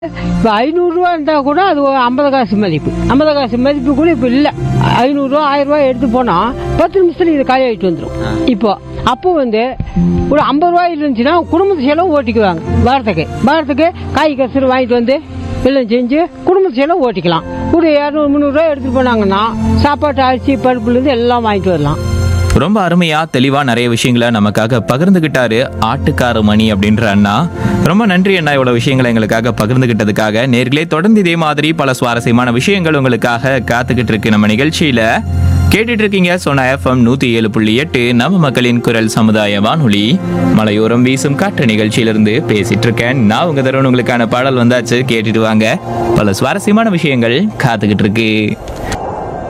இப்போ ஐநூறுரூவா இருந்தால் கூட அது ஒரு ஐம்பது காசு மதிப்பு ஐம்பது காசு மதிப்பு கூட இப்போ இல்லை ஐநூறுரூவா ஆயிரம் ரூபாய் எடுத்து போனால் பத்து நிமிஷத்துல இது காய் ஆகிட்டு வந்துடும் இப்போ அப்போ வந்து ஒரு ஐம்பது ரூபாய் இருந்துச்சுன்னா குடும்பத்து செலவு ஓட்டிக்குவாங்க வாரத்துக்கு வாரத்துக்கு காய் கசரு வாங்கிட்டு வந்து எல்லாம் செஞ்சு குடும்பத்து செலவு ஓட்டிக்கலாம் ஒரு இரநூறு முந்நூறுரூவா எடுத்துகிட்டு போனாங்கன்னா சாப்பாட்டு அரிசி பருப்புலேருந்து எல்லாம் வாங்கிட்டு வரலாம் ரொம்ப அருமையா தெளிவா நிறைய விஷயங்களை நமக்காக பகிர்ந்துகிட்டாரு ஆட்டுக்கார மணி அப்படின்ற அண்ணா ரொம்ப நன்றி அண்ணா இவ்வளவு விஷயங்களை எங்களுக்காக பகிர்ந்துகிட்டதுக்காக நேர்களே தொடர்ந்து இதே மாதிரி பல சுவாரஸ்யமான விஷயங்கள் உங்களுக்காக காத்துக்கிட்டு இருக்கு நம்ம நிகழ்ச்சியில கேட்டுட்டு இருக்கீங்க சொன்ன எஃப்எம் நூத்தி ஏழு புள்ளி எட்டு நம்ம மக்களின் குரல் சமுதாய வானொலி மலையோரம் வீசும் காற்று நிகழ்ச்சியிலிருந்து பேசிட்டு இருக்கேன் நான் உங்க தருண் உங்களுக்கான பாடல் வந்தாச்சு கேட்டுட்டு வாங்க பல சுவாரஸ்யமான விஷயங்கள் காத்துக்கிட்டு இருக்கு